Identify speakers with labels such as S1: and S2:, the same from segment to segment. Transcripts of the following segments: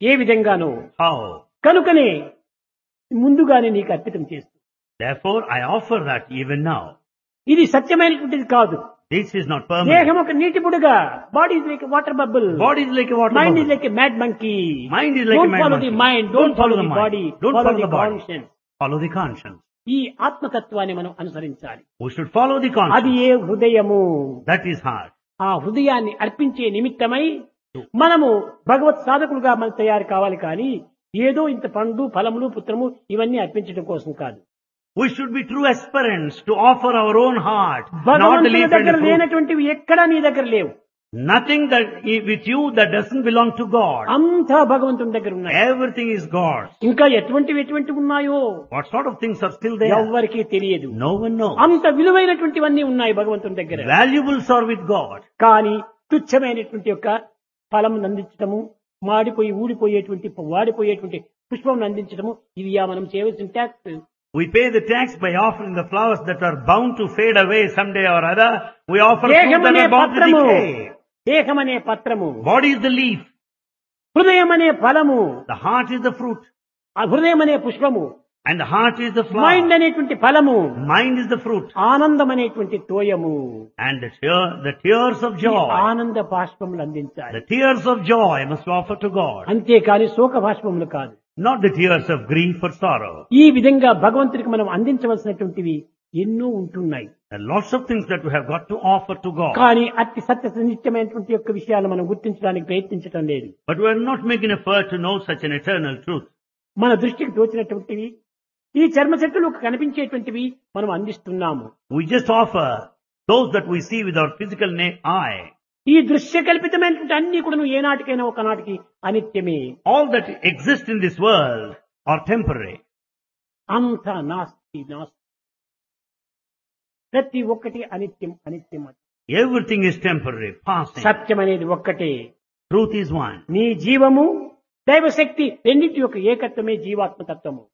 S1: ఏ విధంగానో
S2: How?
S1: కనుకనే ముందుగానే నీకు అర్పితం చేస్తుంది
S2: Therefore, I offer that even now.
S1: ఇది సత్యమైనటువంటిది కాదు
S2: This is not permanent.
S1: దేహం ఒక నీటి బుడగా body is like water bubble
S2: Body is like a water
S1: mind
S2: bubble.
S1: Is like a mad monkey
S2: Mind is like a
S1: don't
S2: mad
S1: follow the
S2: monkey.
S1: Mind
S2: Don't
S1: don't follow
S2: follow
S1: the
S2: the mind.
S1: Body
S2: Don't
S1: follow
S2: follow
S1: the
S2: the body.
S1: Conscience
S2: Follow the conscience.
S1: ఈ ఆత్మతత్వాన్ని మనం అనుసరించాలి
S2: We should follow the
S1: అది
S2: conscience.
S1: ఏ హృదయము
S2: That is hard.
S1: ఆ హృదయాన్ని అర్పించే నిమిత్తమై మనము భగవత్ సాధకులుగా మనం తయారు కావాలి కానీ ఏదో ఇంత పండు ఫలములు పుత్రము ఇవన్నీ అర్పించడం కోసం కాదు
S2: We should be true aspirants to offer our own heart, not the
S1: భగవంతుని
S2: leaf and
S1: దగ్గర
S2: the fruit.
S1: లేనటువంటివి ఎక్కడా నీ దగ్గర లేవు
S2: Nothing that with you that doesn't belong to God.
S1: అంతా భగవంతుని దగ్గర ఉన్నాయి
S2: Everything is God's.
S1: ఇంకా ఎటువంటివి ఎటువంటివి ఉన్నాయో
S2: What sort of things are still there?
S1: ఎవ్వరికీ తెలియదు
S2: No one knows.
S1: అంత విలువైనటువంటివన్నీ ఉన్నాయి భగవంతుని దగ్గర
S2: Valuables are with God.
S1: కానీ తుచ్చమైనటువంటి యొక్క ఫలం అందించటము మాడిపోయి ఊడిపోయేటువంటి వాడిపోయేటువంటి పుష్పం అందించటము ఇది యా మనం చేయవలసిన tax
S2: We pay the tax by offering the flowers that are bound to fade away someday or other. We offer fruit that
S1: దేహమనే
S2: are bound to
S1: పత్రము
S2: decay.
S1: దేహమనే పత్రము
S2: Body is the leaf.
S1: హృదయం అనే ఫలము
S2: The heart is the fruit.
S1: ఆ హృదయం అనే పుష్పము
S2: And the heart is the
S1: mind
S2: flower.
S1: అనేటువంటి ఫలము
S2: Mind is the fruit.
S1: ఆనందం అనేటువంటి తోయము
S2: And the, tear, the tears of
S1: ఈ
S2: joy.
S1: ఆనంద బాష్పములు అందించాలి
S2: The tears of joy must be offered to God.
S1: అంతేకాని శోక బాష్పములు కాదు
S2: Not the tears of grief or sorrow.
S1: ఈ విధంగా భగవంతుడికి మనం అందించవలసినటువంటివి ఎన్నో ఉంటున్నాయి
S2: There are lots of things that we have got to offer to God.
S1: కానీ అతి సత్య నిత్యమైనటువంటి యొక్క విషయాలు మనం గుర్తించడానికి ప్రయత్నించడం లేదు
S2: But we are not making effort to know such an eternal truth.
S1: మన దృష్టికి తోచినటువంటివి ఈ చర్మ చెట్టులు కనిపించేటువంటివి మనం అందిస్తున్నాము
S2: We just offer those that we see with our physical na- eye.
S1: ఈ దృశ్య కల్పితమైనటువంటి అన్ని కూడా ఏనాటికైనా ఒకనాటికి అనిత్యమే
S2: All that exists in this world are temporary.
S1: అంత నాస్తి నాస్తి ప్రతి ఒక్కటి అనిత్యం అనిత్యం
S2: Everything is temporary, passing.
S1: సత్యం అనేది ఒక్కటే
S2: Truth is one.
S1: నీ జీవము దైవశక్తి రెండింటి యొక్క ఏకత్వమే జీవాత్మతత్వము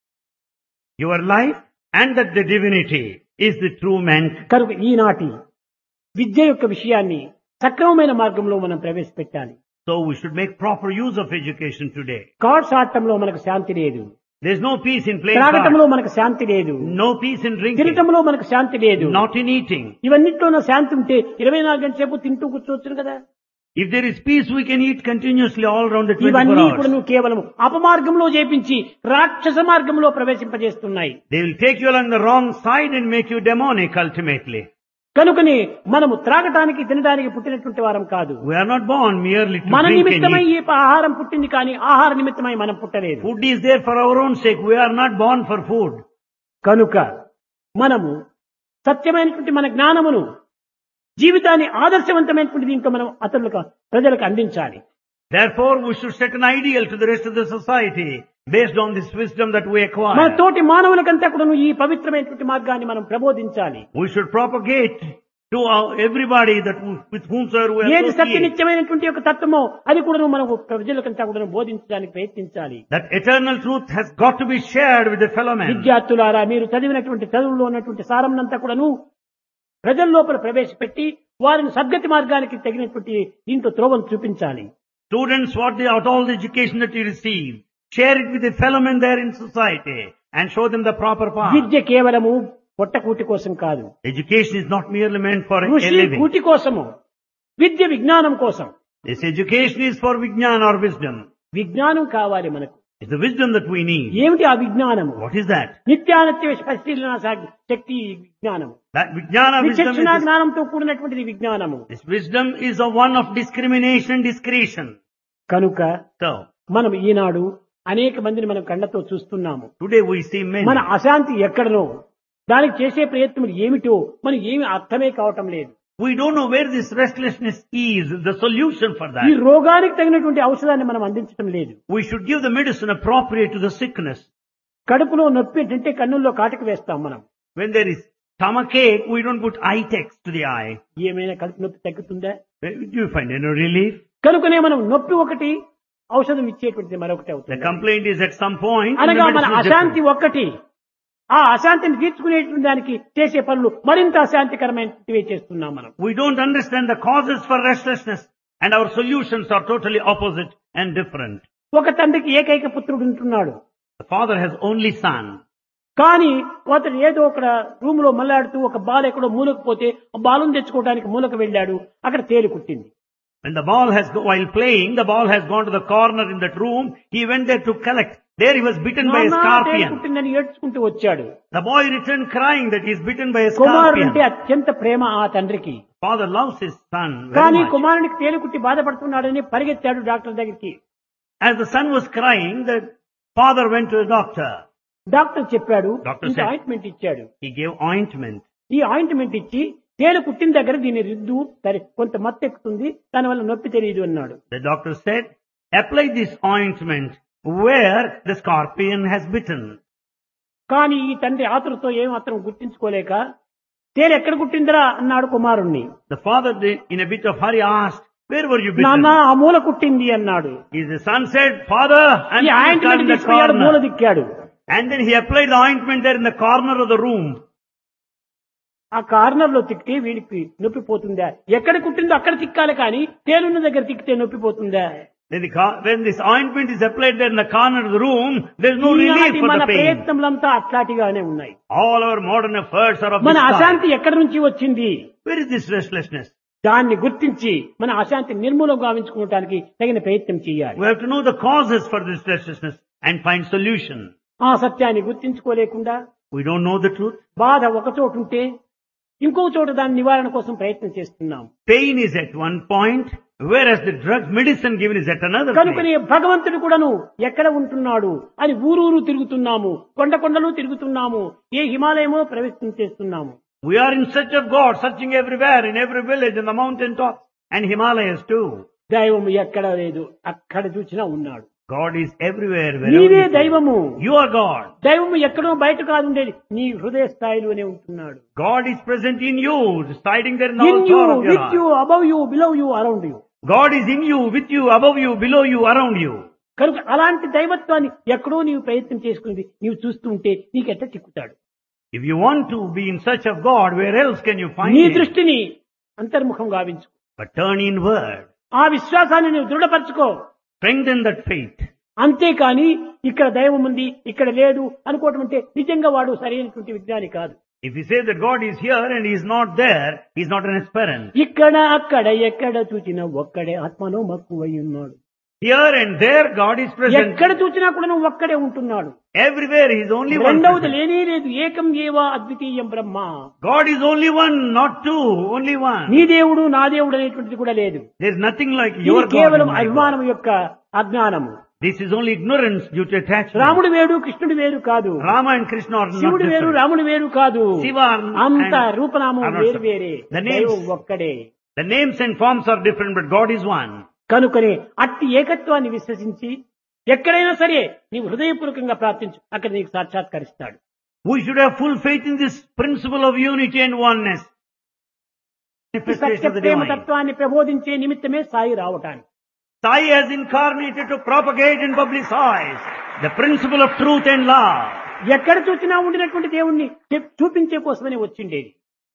S2: Your life and that the divinity is the true man.
S1: కనుక ఈనాటి విద్య యొక్క విషయాన్ని సక్రమమైన మార్గంలో మనం ప్రవేశపెట్టాలి
S2: So we should make proper use of education today.
S1: Cards ఆడటంలో మనకు శాంతి లేదు
S2: There's no peace in playing
S1: త్రాగటంలో
S2: cards.
S1: మనకు శాంతి లేదు
S2: No peace in drinking.
S1: తినటంలో మనకు శాంతి లేదు
S2: Not in eating.
S1: ఇవన్నిట్లోనూ శాంతి ఉంటే ఇరవై నాలుగు గంటల సేపు తింటూ కూర్చోవచ్చు కదా
S2: If there is peace, we can eat continuously all around the 24
S1: ఇవన్నీ కూడా
S2: hours.
S1: నువ్వు కేవలం అపమార్గంలో చేపించి రాక్షస మార్గంలో ప్రవేశింపజేస్తున్నాయి
S2: They will take you along the wrong side and make you demonic ultimately.
S1: కనుకని మనము త్రాగటానికి తినడానికి పుట్టినటువంటి వారం కాదు
S2: We are not born merely to
S1: మన
S2: drink and
S1: నిమిత్తమై
S2: eat.
S1: ఈ ఆహారం పుట్టింది కానీ ఆహార నిమిత్తమై మనం పుట్టలేదు
S2: Food is there for our own sake. We are not born for food.
S1: కనుక మనము సత్యమైనటువంటి మన జ్ఞానమును జీవితాన్ని ఆదర్శవంతమైనటువంటి దీంట్లో మనం అతరులకు ప్రజలకు అందించాలి
S2: Therefore, we should set an ideal to the rest of the society based on this wisdom that we
S1: మన
S2: acquire.
S1: తోటి మానవులకంతా కూడా ఈ పవిత్రమైనటువంటి మార్గాన్ని మనం ప్రబోధించాలి
S2: We should propagate to our, everybody that with whomsoever we
S1: ఏది
S2: associate.
S1: సత్యనిత్యమైనటువంటి యొక్క తత్వమో అది కూడా మనం ప్రజలకంతా కూడా బోధించడానికి ప్రయత్నించాలి
S2: That eternal truth has got to be shared with the fellow man.
S1: విద్యార్థులారా మీరు చదివినటువంటి చదువులో ఉన్నటువంటి సారంనంతా కూడాను ప్రజల లోపల ప్రవేశపెట్టి వారిని సద్గతి మార్గానికి తగినటువంటి దీంట్లో త్రోవను చూపించాలి
S2: Students, what they out all the education that you receive, share it with the fellow men there in society and show them the proper path.
S1: విద్య కేవలము పొట్టకూటి కోసం కాదు
S2: Education is not merely meant for a
S1: కృషి
S2: living.
S1: కూటి కోసము విద్య విజ్ఞానం కోసం
S2: This education is for vijnana or wisdom.
S1: విజ్ఞానం కావాలి మనకు
S2: It's the wisdom that we need.
S1: ఏమిటి ఆ విజ్ఞానము
S2: What is that?
S1: నిత్యానిత్య పరిశీలన శా- శక్తి విజ్ఞానము
S2: That vijnana wisdom
S1: విచక్షణ
S2: is,
S1: జ్ఞానంతో కూడినటువంటిది విజ్ఞానము
S2: this wisdom is a one of discrimination and discretion.
S1: కనుక
S2: So,
S1: మనం ఈనాడు అనేక మందిని మనం కళ్ళతో చూస్తున్నాము
S2: today we see many.
S1: మన అశాంతి ఎక్కడనో దానికి చేసే ప్రయత్నం ఏమిటో మనకి ఏమి అర్థమే కావటం లేదు
S2: We don't know where this restlessness is, the solution for
S1: ఈ
S2: that.
S1: రోగానికి తగినటువంటి ఔషధాన్ని మనం అందించడం లేదు
S2: We should give the medicine appropriate to the sickness.
S1: కడుపులో నొప్పి అంటే కన్నుల్లో కాటికి వేస్తాం మనం
S2: When there is stomach ache, we don't put eye text to the eye.
S1: ఏమైనా కడుపు నొప్పి తగ్గుతుందా
S2: Do you find any relief?
S1: కనుకనే మనం నొప్పి ఒకటి ఔషధం ఇచ్చేటువంటిది మరొకటి
S2: The
S1: అవుతుంది
S2: complaint is at some point. and the
S1: అనగా మన
S2: medicine is
S1: అశాంతి
S2: different.
S1: ఒక్కటి ఆ అశాంతిని తీర్చుకునేటువంటి దానికి చేసే పనులు మరింత అశాంతికరమైనవి చేస్తున్నాం మనం
S2: We don't understand the causes for restlessness and our solutions are totally opposite and different.
S1: ఒక తండ్రికి ఏకైక పుత్రుడు ఉంటున్నాడు
S2: The father has only son.
S1: కానీ అతడు ఏదో ఒక రూమ్ లో మల్లాడుతూ ఒక బాల్ ఎక్కడో మూలకు పోతే ఆ బాలును తెచ్చుకోవడానికి మూలకు వెళ్ళాడు అక్కడ తేలి కుట్టింది
S2: When the ball has, go- while playing, the ball has gone to the corner in that room. He went there to collect. There he was bitten by a
S1: నాన్నా, తేలు
S2: scorpion.
S1: కుట్టిందని ఏడ్చుకుంటూ వచ్చాడు
S2: The boy returned crying that he is bitten by a
S1: కుమారుడు అంటే
S2: scorpion.
S1: అత్యంత ప్రేమ ఆ తండ్రికి
S2: Father loves his son
S1: కానీ
S2: very much.
S1: కుమారునికి తేలు కుట్టి బాధపడుతున్నాడని పరిగెత్తాడు డాక్టర్ దగ్గరికి
S2: As the son was crying, the father went to the doctor.
S1: Doctor చెప్పాడు
S2: Doctor
S1: ఇంత
S2: said-
S1: ఆయింట్మెంట్ ఇచ్చాడు
S2: He gave ointment.
S1: ఈ ఆయింట్మెంట్ ఇచ్చి తేలు కుట్టిన దగ్గర దీన్ని రుద్దు సరే కొంత మత్తెక్కుతుంది దానివల్ల నొప్పి తెలియదు అన్నాడు
S2: The doctor said, apply this ointment where the scorpion has bitten.
S1: కానీ ఈ తండ్రి ఆతురతో ఏం మాత్రం గుర్తించుకోలేక తేలు ఎక్కడ కుట్టిందిరా అన్నాడు కుమారుణ్ణి
S2: The father, did- in a bit of hurry, asked, where were you
S1: నాన్న
S2: bitten?
S1: ఆ మూల కుట్టింది అన్నాడు
S2: His son said, father, I'm
S1: ఈ
S2: in
S1: ఆయింట్మెంట్
S2: the
S1: తీసుకుపోయాడు మూల
S2: corner.
S1: దిక్కాడు
S2: And then he applied the ointment there in the corner of the room.
S1: ఆ కార్నర్ లో తిక్కితే వీడికి నొప్పి పోతుందా ఎక్కడ కుట్టిందో అక్కడ తిక్కాలి కానీ తేలున్న దగ్గర తిక్కితే నొప్పి పోతుందా
S2: Then the, co- when this ointment is applied there in the corner of the room, there's no relief
S1: ఈనాటి
S2: for
S1: మన
S2: the pain.
S1: ప్రయత్నములంతా అట్లాంటిగానే ఉన్నాయి
S2: All our modern efforts are of
S1: మన
S2: this kind.
S1: అశాంతి ఎక్కడి నుంచి వచ్చింది
S2: Where is this restlessness?
S1: దాన్ని గుర్తించి మన అశాంతి నిర్మూలం గావించుకోవటానికి తగిన ప్రయత్నం చేయాలి
S2: We have to know the causes for this restlessness and find solution.
S1: ఆ సత్యాన్ని గుర్తించుకోలేకుండా
S2: We don't know the truth.
S1: బాధ ఒక చోటు ఉంటే ఇంకో చోట దాని నివారణ కోసం ప్రయత్నం చేస్తున్నాం
S2: Pain is at one point, whereas the drug medicine given is at another
S1: కనుకనే
S2: place.
S1: భగవంతుడు కూడాను ఎక్కడ ఉంటున్నాడు అని ఊరూరు తిరుగుతున్నాము కొండ కొండలు తిరుగుతున్నాము ఏ హిమాలయమో ప్రవేశం చేస్తున్నాము
S2: We are in search of God, searching everywhere, in every village, in the mountain tops, and Himalayas too.
S1: దైవము ఎక్కడ లేదు అక్కడ చూసినా ఉన్నాడు
S2: God is everywhere,
S1: నీవే
S2: wherever you,
S1: దైవము
S2: go. you are God.
S1: దైవము ఎక్కడో బయట కాదు ఉండేది నీ హృదయ స్థాయిలోనే ఉంటున్నాడు
S2: God is present in you, residing there in the
S1: in you
S2: core of your
S1: with you
S2: heart.
S1: Above you below you around you
S2: God is in you, with you, above you, below you, around you.
S1: కనుక అలాంటి దైవత్వాన్ని ఎక్కడో నీవు ప్రయత్నం చేసుకుని నీవు చూస్తూ ఉంటే నీకెట్ట చిక్కుతాడు
S2: If you want to be in search of God, where else can you find
S1: నీ
S2: Him?
S1: దృష్టిని అంతర్ముఖం గావించు
S2: But turn inward.
S1: ఆ విశ్వాసాన్ని నువ్వు దృఢపరచుకో
S2: Strengthen that faith.
S1: అంతేకాని ఇక్కడ దైవం ఉంది ఇక్కడ లేదు అనుకోవటం అంటే నిజంగా వాడు సరైనటువంటి విజ్ఞాని కాదు
S2: If you say that God is here and He is not there, He is not an aspirant.
S1: ఇక్కడ అక్కడ ఎక్కడ చూచినా ఒక్కడే ఆత్మలో మక్కువై ఉన్నాడు
S2: Here and there, God is present.
S1: ఎక్కడ చూచినా కూడా నువ్వు ఒక్కడే ఉంటున్నాడు
S2: Everywhere, He is only one.
S1: రెండవది
S2: present.
S1: లేనే లేదు ఏకం ఏవా అద్వితీయం బ్రహ్మ
S2: God is only one, not two, only one.
S1: నీ దేవుడు నా దేవుడు అనేటువంటిది కూడా లేదు
S2: There is nothing like
S1: ఇది
S2: your God.
S1: కేవలం
S2: and my God.
S1: అభిమానం యొక్క అజ్ఞానము
S2: This is only ignorance due to attachment.
S1: రాముడు వేరు కృష్ణుడు వేరు కాదు
S2: Rama and Krishna are not
S1: శివుడు వేరు
S2: different.
S1: రాముడు వేరు కాదు
S2: Shiva and-
S1: అంత
S2: and-
S1: రూపనామం
S2: are not
S1: వేరు
S2: separate.
S1: వేరే
S2: The names-
S1: దైవం ఒక్కడే
S2: The names and forms are different, but God is one.
S1: కనుకనే అట్టి ఏకత్వాన్ని విశ్వసించి ఎక్కడైనా సరే నీవు హృదయపూర్వకంగా ప్రార్థించు అక్కడ నీకు సాక్షాత్కరిస్తాడు
S2: We should have full faith in this principle of unity and oneness.
S1: ఈ
S2: Manifestation
S1: Satya
S2: of the
S1: Prema
S2: divine.
S1: తత్వాన్ని ప్రబోధించే నిమిత్తమే సాయి రావటానికి
S2: Sai has incarnated to propagate and publicize the principle of truth and love.
S1: ఎక్కడ చూసినా ఉండినటువంటి దేవుణ్ణి చెప్- చూపించే కోసమని వచ్చిండేది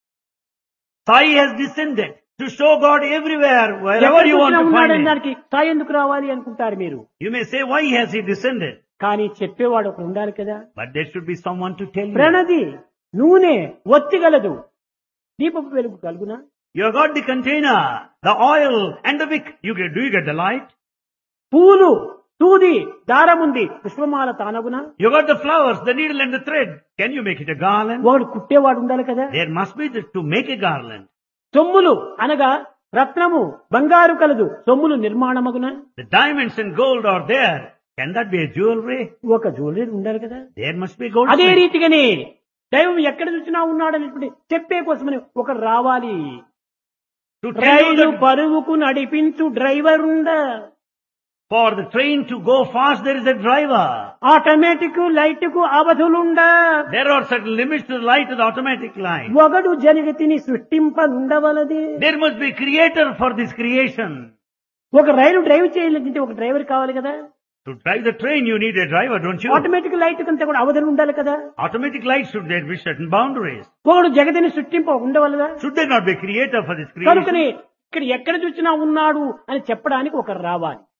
S2: Sai has descended to show God everywhere,
S1: ఎక్కడ
S2: wherever you want
S1: చూసినా
S2: to
S1: ఉన్నాడని
S2: find Him.
S1: దానికి సాయి ఎందుకు రావాలి అనుకుంటారు మీరు
S2: You may say, why has He descended?
S1: కానీ చెప్పేవాడు ఒకడు ఉండాలి కదా
S2: But there should be someone to tell you.
S1: ప్రణది నూనె ఒత్తిగలదు దీపపు వెలుగు కలుగునా
S2: You have got the container, the oil and the wick. You get, do you get the light?
S1: పూలు సూది దారముంది పుష్పమాల తానగునా
S2: You got the flowers, the needle and the thread. Can you make it a garland?
S1: ఒకడు కుట్టేవాడు ఉండాలి కదా
S2: There must be the, to make a garland.
S1: సొమ్ములు అనగా రత్నము బంగారు కలదు సొమ్ములు నిర్మాణమగున
S2: The diamonds and gold are there. Can that be a jewelry?
S1: ఒక జ్యువెలరీ ఉండాలి కదా
S2: There must be gold.
S1: అదే రీతిగానే దైవం ఎక్కడ చూసినా ఉన్నాడు అనేటువంటి చెప్పే కోసమని ఒకడు రావాలి
S2: To tell you
S1: rail
S2: that
S1: బరువుకు నడిపించు డ్రైవర్ ఉండ
S2: for the train to go fast, there is a driver.
S1: Automatic light కు అవధులుండ
S2: There are certain limits to the light of the automatic light.
S1: ఒకడు జగతిని సృష్టింపనుండవలదే
S2: There must be creator for this creation.
S1: ఒక రైలు drive చేయాలంటే ఒక driver కావాలి కదా
S2: To drive the train, you need a driver, don't you?
S1: Automatic light కంటే కూడా అవధులు ఉండాలి కదా
S2: Automatic light should there be certain boundaries.
S1: ఒకడు జగతిని సృష్టింప ఉండవలదా
S2: Should there not be creator for this creation?
S1: కనుకనే ఇక్కడ ఎక్కడ చూసినా ఉన్నాడు అని చెప్పడానికి ఒకరు రావాలి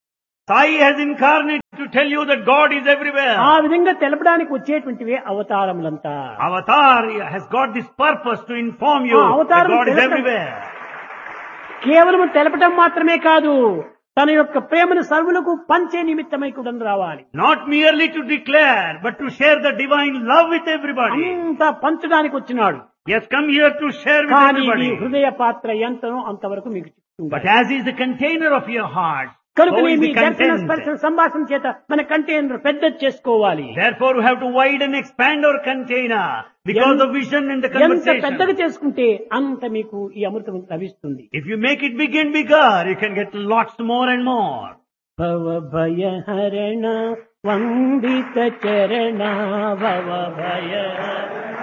S2: Sai has incarnated to tell you that God is everywhere.
S1: ఆ విధంగా తెలపడానికి వచ్చేటువంటివే అవతారములంతా
S2: Avatar has got this purpose to inform you
S1: Ah,
S2: that
S1: Avatar
S2: God is
S1: telapam-
S2: everywhere.
S1: కేవలం తెలపటం మాత్రమే కాదు తన యొక్క ప్రేమను సర్వులకు పంచే నిమిత్తమై కూడా రావాలి
S2: Not merely to declare, but to share the divine love with everybody.
S1: అంతా పంచడానికి వచ్చినాడు
S2: He has come here to share with
S1: కానీ ఈ
S2: everybody.
S1: హృదయ పాత్ర ఎంతనో అంతవరకు మీకు చెప్తుంది
S2: But as is the container of your heart, so
S1: కనుకనే
S2: is
S1: మీ
S2: the
S1: దర్శన
S2: content.
S1: స్పర్శన సంభాషణ చేత మన కంటైనర్ పెద్ద చేసుకోవాలి
S2: Therefore, we have to widen, expand our container because
S1: ఎంత-
S2: of vision and the
S1: ఎంత పెద్దగా
S2: conversation.
S1: చేసుకుంటే అంత మీకు ఈ అమృతం లభిస్తుంది
S2: If you make it big and bigger, you can get lots more and more.
S1: భవ భయ హరణ వందిత చరణ భవ భయ